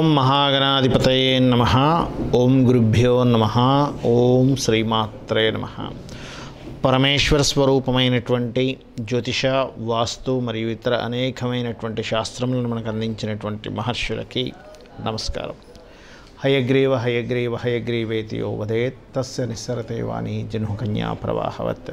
ఓం మహాగణాధిపతయే నమ ఓం గురుభ్యో నమ ఓం శ్రీమాత్రే నమ పరమేశ్వర స్వరూపమైనటువంటి జ్యోతిష వాస్తు మరియు ఇతర అనేకమైనటువంటి శాస్త్రములను మనకు అందించినటువంటి మహర్షులకి నమస్కారం హయగ్రీవ హయగ్రీవ హయగ్రీవేతి యో వదేత్ తస్య నిస్సరతే వాణి జన్హుకన్యా ప్రవాహవత్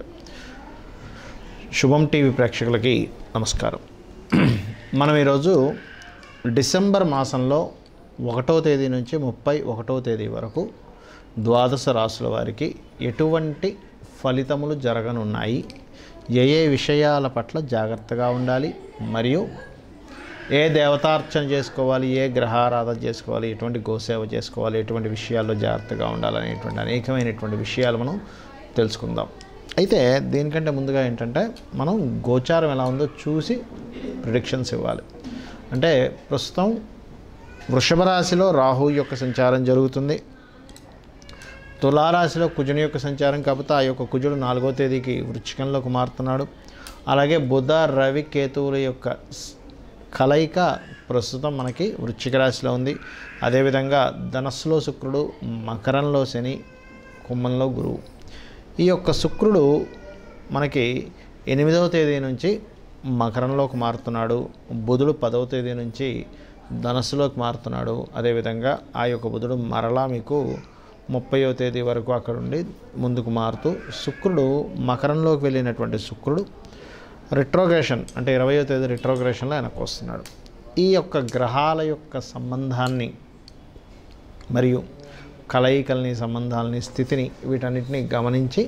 శుభం టీవీ ప్రేక్షకులకి నమస్కారం మనం ఈరోజు డిసెంబర్ మాసంలో ఒకటో తేదీ నుంచి ముప్పై ఒకటో తేదీ వరకు ద్వాదశ రాసుల వారికి ఎటువంటి ఫలితములు జరగనున్నాయి ఏ ఏ విషయాల పట్ల జాగ్రత్తగా ఉండాలి మరియు ఏ దేవతార్చన చేసుకోవాలి ఏ గ్రహారాధన చేసుకోవాలి ఎటువంటి గోసేవ చేసుకోవాలి ఎటువంటి విషయాల్లో జాగ్రత్తగా ఉండాలనేటువంటి అనేకమైనటువంటి విషయాలు మనం తెలుసుకుందాం అయితే దీనికంటే ముందుగా ఏంటంటే మనం గోచారం ఎలా ఉందో చూసి ప్రిడిక్షన్స్ ఇవ్వాలి అంటే ప్రస్తుతం వృషభ రాశిలో రాహు యొక్క సంచారం జరుగుతుంది తులారాశిలో కుజుని యొక్క సంచారం కాకపోతే ఆ యొక్క కుజుడు నాలుగో తేదీకి వృచ్చికంలోకి మారుతున్నాడు అలాగే బుధ రవి కేతువుల యొక్క స్- కలయిక ప్రస్తుతం మనకి వృశ్చిక రాశిలో ఉంది అదేవిధంగా ధనస్సులో శుక్రుడు మకరంలో శని కుంభంలో గురువు ఈ యొక్క శుక్రుడు మనకి ఎనిమిదవ తేదీ నుంచి మకరంలోకి మారుతున్నాడు బుధుడు పదవ తేదీ నుంచి ధనస్సులోకి మారుతున్నాడు అదేవిధంగా ఆ యొక్క బుధుడు మరలా మీకు ముప్పయో తేదీ వరకు అక్కడ ఉండి ముందుకు మారుతూ శుక్రుడు మకరంలోకి వెళ్ళినటువంటి శుక్రుడు రిట్రోగ్రేషన్ అంటే ఇరవయో తేదీ రిట్రోగ్రేషన్లో వెనక్కి వస్తున్నాడు ఈ యొక్క గ్రహాల యొక్క సంబంధాన్ని మరియు కలయికల్ని సంబంధాలని స్థితిని వీటన్నిటిని గమనించి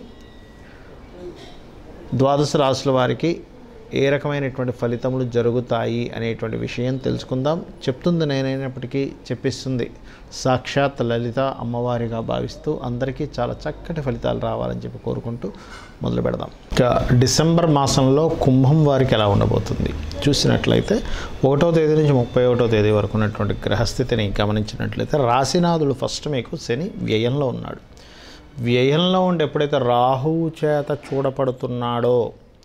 ద్వాదశ రాశుల వారికి ఏ రకమైనటువంటి ఫలితములు జరుగుతాయి అనేటువంటి విషయం తెలుసుకుందాం చెప్తుంది నేనైనప్పటికీ చెప్పిస్తుంది సాక్షాత్ లలిత అమ్మవారిగా భావిస్తూ అందరికీ చాలా చక్కటి ఫలితాలు రావాలని చెప్పి కోరుకుంటూ మొదలు పెడదాం ఇక డిసెంబర్ మాసంలో కుంభం వారికి ఎలా ఉండబోతుంది చూసినట్లయితే ఒకటో తేదీ నుంచి ముప్పై ఒకటో తేదీ వరకు ఉన్నటువంటి గ్రహస్థితిని గమనించినట్లయితే రాశినాథుడు ఫస్ట్ మీకు శని వ్యయంలో ఉన్నాడు వ్యయంలో ఉండి ఎప్పుడైతే రాహువు చేత చూడపడుతున్నాడో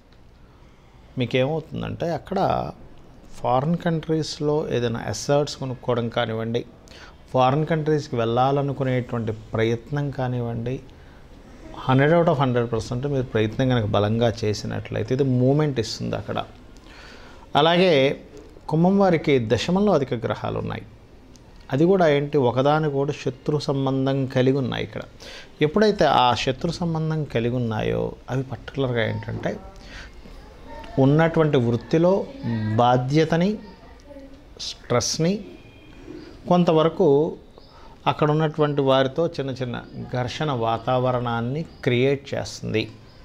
మీకేమవుతుందంటే అక్కడ ఫారిన్ కంట్రీస్లో ఏదైనా అసర్ట్స్ కొనుక్కోవడం కానివ్వండి ఫారిన్ కంట్రీస్కి వెళ్ళాలనుకునేటువంటి ప్రయత్నం కానివ్వండి hundred out of hundred percent మీరు ప్రయత్నం కనుక బలంగా చేసినట్లయితే ఇది మూమెంట్ ఇస్తుంది అక్కడ అలాగే కుంభం వారికి దశమంలో అధిక గ్రహాలు ఉన్నాయి అది కూడా ఏంటి ఒకదాని కూడా శత్రు సంబంధం కలిగి ఉన్నాయి ఇక్కడ ఎప్పుడైతే ఆ శత్రు సంబంధం కలిగి ఉన్నాయో అవి పర్టికులర్గా ఏంటంటే ఉన్నటువంటి వృత్తిలో బాధ్యతని స్ట్రెస్ని కొంతవరకు అక్కడ ఉన్నటువంటి వారితో చిన్న చిన్న ఘర్షణ వాతావరణాన్ని క్రియేట్ చేస్తుంది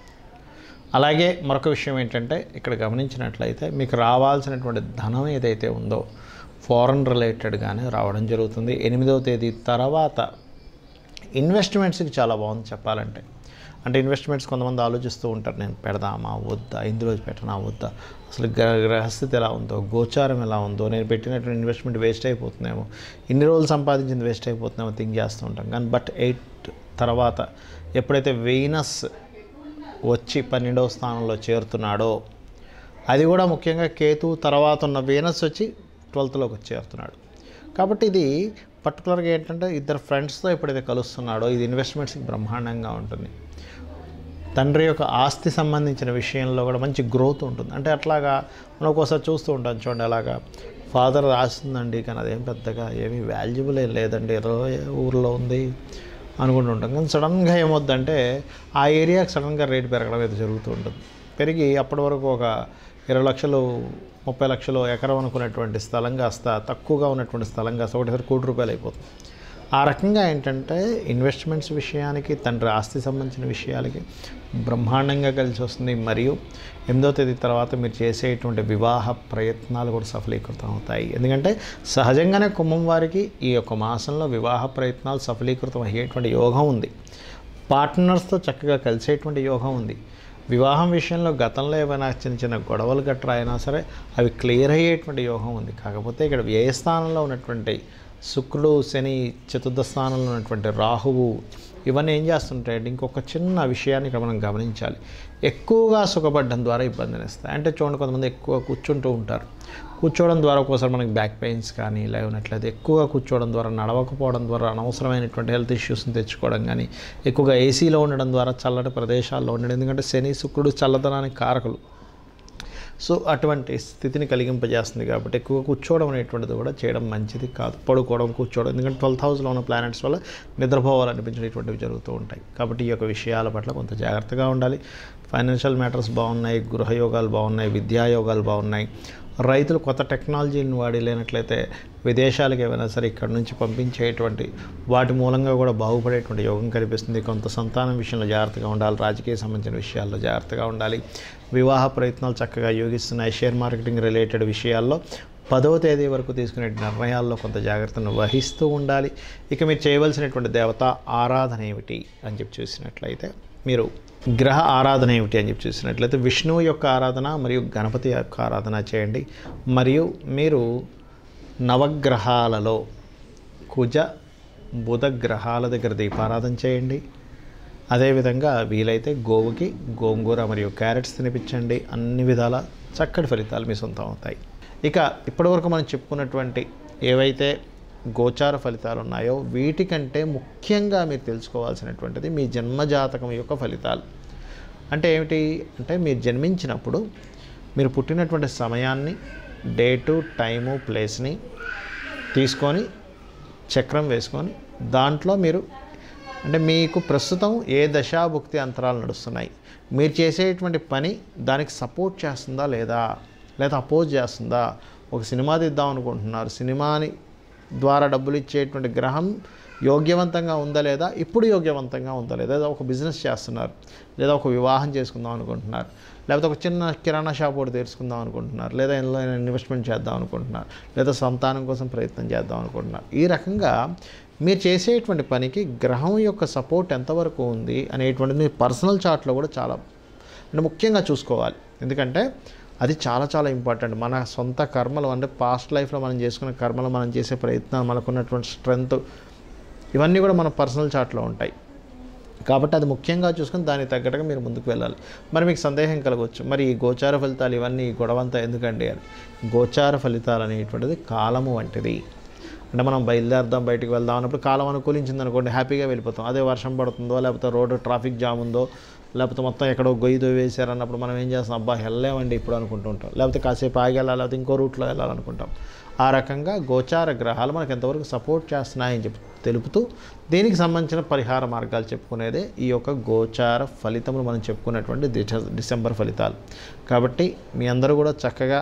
అలాగే మరొక విషయం ఏంటంటే ఇక్కడ గమనించినట్లయితే మీకు రావాల్సినటువంటి ధనం ఏదైతే ఉందో ఫారెన్ రిలేటెడ్గానే రావడం జరుగుతుంది ఎనిమిదవ తేదీ తర్వాత ఇన్వెస్ట్మెంట్స్కి చాలా బాగుంది చెప్పాలంటే అంటే ఇన్వెస్ట్మెంట్స్ కొంతమంది ఆలోచిస్తూ ఉంటారు నేను పెడదామా వద్దా ఇందులో పెట్టనా వద్దా అసలు గ్ర- గ్రహస్థితి ఎలా ఉందో గోచారం ఎలా ఉందో నేను పెట్టినటువంటి ఇన్వెస్ట్మెంట్ వేస్ట్ అయిపోతుందేమో ఇన్ని రోజులు సంపాదించింది వేస్ట్ అయిపోతుందేమో థింక్ చేస్తూ ఉంటాం కానీ బట్ ఎయిట్ తర్వాత ఎప్పుడైతే వెయినస్ వచ్చి పన్నెండవ స్థానంలో చేరుతున్నాడో అది కూడా ముఖ్యంగా కేతు తర్వాత ఉన్న వీనస్ వచ్చి ట్వెల్త్లోకి వచ్చి చేరుతున్నాడు కాబట్టి ఇది పర్టికులర్గా ఏంటంటే ఇద్దరు ఫ్రెండ్స్తో ఎప్పుడైతే కలుస్తున్నాడో ఇది ఇన్వెస్ట్మెంట్స్కి బ్రహ్మాండంగా ఉంటుంది తండ్రి యొక్క ఆస్తి సంబంధించిన విషయంలో కూడా మంచి గ్రోత్ ఉంటుంది అంటే అట్లాగా మనం ఒక్కోసారి చూస్తూ ఉంటాం చూడండి అలాగా ఫాదర్ రాస్తుందండి కానీ అదేం పెద్దగా ఏమీ వాల్యుబుల్ ఏం లేదండి ఏదో ఊర్లో ఉంది అనుకుంటుంటాం కానీ సడన్గా ఏమవుద్దంటే ఆ ఏరియాకి సడన్గా రేట్ పెరగడం అయితే జరుగుతూ ఉంటుంది పెరిగి అప్పటి వరకు ఒక ఇరవై లక్షలు ముప్పై లక్షలు ఎకరం అనుకునేటువంటి స్థలం కాస్త తక్కువగా ఉన్నటువంటి స్థలం కాస్త ఒకటిసారి కోటి రూపాయలు అయిపోతుంది ఆ రకంగా ఏంటంటే ఇన్వెస్ట్మెంట్స్ విషయానికి తండ్రి ఆస్తి సంబంధించిన విషయాలకి బ్రహ్మాండంగా కలిసి వస్తుంది మరియు ఎనిమిదో తేదీ తర్వాత మీరు చేసేటువంటి వివాహ ప్రయత్నాలు కూడా సఫలీకృతం అవుతాయి ఎందుకంటే సహజంగానే కుంభం వారికి ఈ యొక్క మాసంలో వివాహ ప్రయత్నాలు సఫలీకృతం అయ్యేటువంటి యోగం ఉంది పార్ట్నర్స్తో చక్కగా కలిసేటువంటి యోగం ఉంది వివాహం విషయంలో గతంలో ఏమైనా చిన్న చిన్న గొడవలు గట్రా అయినా సరే అవి క్లియర్ అయ్యేటువంటి యోగం ఉంది కాకపోతే ఇక్కడ వ్యయస్థానంలో ఉన్నటువంటి శుక్రుడు శని చతుర్థ స్థానంలో ఉన్నటువంటి రాహువు ఇవన్నీ ఏం చేస్తుంటాయంటే ఇంకొక చిన్న విషయాన్ని ఇక్కడ మనం గమనించాలి ఎక్కువగా సుఖపడడం ద్వారా ఇబ్బందిని ఇస్తాయి అంటే చూడండి కొంతమంది ఎక్కువ కూర్చుంటూ ఉంటారు కూర్చోవడం ద్వారా ఒక్కోసారి మనకి బ్యాక్ పెయిన్స్ కానీ లేవనట్లయితే ఎక్కువగా కూర్చోవడం ద్వారా నడవకపోవడం ద్వారా అనవసరమైనటువంటి హెల్త్ ఇష్యూస్ని తెచ్చుకోవడం కానీ ఎక్కువగా ఏసీలో ఉండడం ద్వారా చల్లటి ప్రదేశాల్లో ఉండడం ఎందుకంటే శని శుక్రుడు చల్లదనానికి కారకులు సో అటువంటి స్థితిని కలిగింపజేస్తుంది కాబట్టి ఎక్కువ కూర్చోవడం అనేటువంటిది కూడా చేయడం మంచిది కాదు పడుకోవడం కూర్చోవడం ఎందుకంటే ట్వెల్త్ హౌస్లో ఉన్న ప్లానెట్స్ వల్ల నిద్రపోవాలనిపించడం ఇటువంటివి జరుగుతూ ఉంటాయి కాబట్టి ఈ యొక్క విషయాల పట్ల కొంత జాగ్రత్తగా ఉండాలి ఫైనాన్షియల్ మ్యాటర్స్ బాగున్నాయి గృహయోగాలు బాగున్నాయి విద్యాయోగాలు బాగున్నాయి రైతులు కొత్త టెక్నాలజీని వాడి లేనట్లయితే విదేశాలకు ఏమైనా సరే ఇక్కడ నుంచి పంపించేటువంటి వాటి మూలంగా కూడా బాగుపడేటువంటి యోగం కనిపిస్తుంది కొంత సంతానం విషయంలో జాగ్రత్తగా ఉండాలి రాజకీయ సంబంధించిన విషయాల్లో జాగ్రత్తగా ఉండాలి వివాహ ప్రయత్నాలు చక్కగా యోగిస్తున్నాయి షేర్ మార్కెటింగ్ రిలేటెడ్ విషయాల్లో పదవ తేదీ వరకు తీసుకునే నిర్ణయాల్లో కొంత జాగ్రత్తను వహిస్తూ ఉండాలి ఇక మీరు చేయవలసినటువంటి దేవత ఆరాధన ఏమిటి అని చెప్పి చూసినట్లయితే మీరు గ్రహ ఆరాధన ఏమిటి అని చెప్పి చూసినట్లయితే విష్ణువు యొక్క ఆరాధన మరియు గణపతి యొక్క ఆరాధన చేయండి మరియు మీరు నవగ్రహాలలో కుజ బుధ గ్రహాల దగ్గర దీపారాధన చేయండి అదేవిధంగా వీలైతే గోవుకి గోంగూర మరియు క్యారెట్స్ తినిపించండి అన్ని విధాల చక్కటి ఫలితాలు మీ సొంతం అవుతాయి ఇక ఇప్పటివరకు మనం చెప్పుకున్నటువంటి ఏవైతే గోచార ఫలితాలు ఉన్నాయో వీటికంటే ముఖ్యంగా మీరు తెలుసుకోవాల్సినటువంటిది మీ జన్మజాతకం యొక్క ఫలితాలు అంటే ఏమిటి అంటే మీరు జన్మించినప్పుడు మీరు పుట్టినటువంటి సమయాన్ని డేటు టైము ప్లేస్ని తీసుకొని చక్రం వేసుకొని దాంట్లో మీరు అంటే మీకు ప్రస్తుతం ఏ దశాభుక్తి అంతరాలు నడుస్తున్నాయి మీరు చేసేటువంటి పని దానికి సపోర్ట్ చేస్తుందా లేదా లేదా అపోజ్ చేస్తుందా ఒక సినిమా తీద్దాం అనుకుంటున్నారు సినిమాని ద్వారా డబ్బులు ఇచ్చేటువంటి గ్రహం యోగ్యవంతంగా ఉందా లేదా ఇప్పుడు యోగ్యవంతంగా ఉందా లేదా లేదా ఒక బిజినెస్ చేస్తున్నారు లేదా ఒక వివాహం చేసుకుందాం అనుకుంటున్నారు లేకపోతే ఒక చిన్న కిరాణా షాప్ ఒకటి తెరుచుకుందాం అనుకుంటున్నారు లేదా ఇందులో ఇన్వెస్ట్మెంట్ చేద్దాం అనుకుంటున్నారు లేదా సంతానం కోసం ప్రయత్నం చేద్దాం అనుకుంటున్నారు ఈ రకంగా మీరు చేసేటువంటి పనికి గ్రహం యొక్క సపోర్ట్ ఎంతవరకు ఉంది అనేటువంటిది మీ పర్సనల్ చార్ట్లో కూడా చాలా అంటే ముఖ్యంగా చూసుకోవాలి ఎందుకంటే అది చాలా చాలా ఇంపార్టెంట్ మన సొంత కర్మలు అంటే పాస్ట్ లైఫ్లో మనం చేసుకున్న కర్మలు మనం చేసే ప్రయత్నం మనకున్నటువంటి స్ట్రెంగ్త్ ఇవన్నీ కూడా మన పర్సనల్ చార్ట్లో ఉంటాయి కాబట్టి అది ముఖ్యంగా చూసుకొని దానికి తగ్గట్టుగా మీరు ముందుకు వెళ్ళాలి మరి మీకు సందేహం కలగవచ్చు మరి ఈ గోచార ఫలితాలు ఇవన్నీ ఈ గొడవంతా ఎందుకండి అని గోచార ఫలితాలు అనేటువంటిది కాలము వంటిది అంటే మనం బయలుదేరదాం బయటికి వెళ్దాం అన్నప్పుడు కాలం అనుకూలించింది అనుకోండి హ్యాపీగా వెళ్ళిపోతాం అదే వర్షం పడుతుందో లేకపోతే రోడ్డు ట్రాఫిక్ జామ్ ఉందో లేకపోతే మొత్తం ఎక్కడో గొయ్యి వేశారు అన్నప్పుడు మనం ఏం చేస్తాం అబ్బా వెళ్ళలేమండి ఇప్పుడు అనుకుంటుంటాం లేకపోతే కాసేపు ఆగి వెళ్ళాలి లేకపోతే ఇంకో రూట్లో వెళ్ళాలనుకుంటాం ఆ రకంగా గోచార గ్రహాలు మనకు ఎంతవరకు సపోర్ట్ చేస్తున్నాయని చెప్పి తెలుపుతూ దీనికి సంబంధించిన పరిహార మార్గాలు చెప్పుకునేదే ఈ యొక్క గోచార ఫలితములు మనం చెప్పుకున్నటువంటి డిస- డిసెంబర్ ఫలితాలు కాబట్టి మీ అందరూ కూడా చక్కగా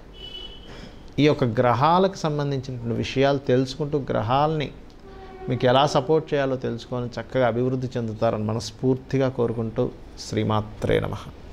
ఈ యొక్క గ్రహాలకు సంబంధించిన విషయాలు తెలుసుకుంటూ గ్రహాలని మీకు ఎలా సపోర్ట్ చేయాలో తెలుసుకొని చక్కగా అభివృద్ధి చెందుతారని మనస్ఫూర్తిగా కోరుకుంటూ శ్రీమాత్రే నమః